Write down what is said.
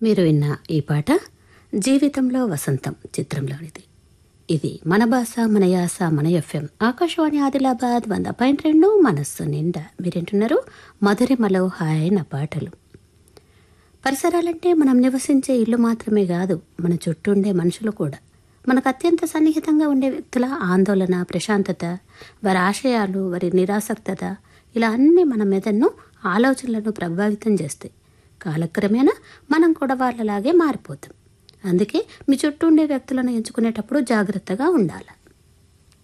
మీరు విన్న ఈ పాట జీవితంలో వసంతం చిత్రంలోనిది ఇది మన భాష మన యాస మన ఎఫ్ఎం ఆకాశవాణి ఆదిలాబాద్ వంద పాయింట్ రెండు మనస్సు నిండా మీరేంటున్నారు మధురిమలో హాయైన పాటలు పరిసరాలంటే మనం నివసించే ఇల్లు మాత్రమే కాదు మన చుట్టూ ఉండే మనుషులు కూడా మనకు అత్యంత సన్నిహితంగా ఉండే వ్యక్తుల ఆందోళన ప్రశాంతత వారి ఆశయాలు వారి నిరాసక్తత ఇలా అన్నీ మన మెదడును ఆలోచనలను ప్రభావితం చేస్తాయి కాలక్రమేణా మనం కూడా వాళ్ళలాగే మారిపోతాం అందుకే మీ చుట్టూ ఉండే వ్యక్తులను ఎంచుకునేటప్పుడు జాగ్రత్తగా ఉండాలి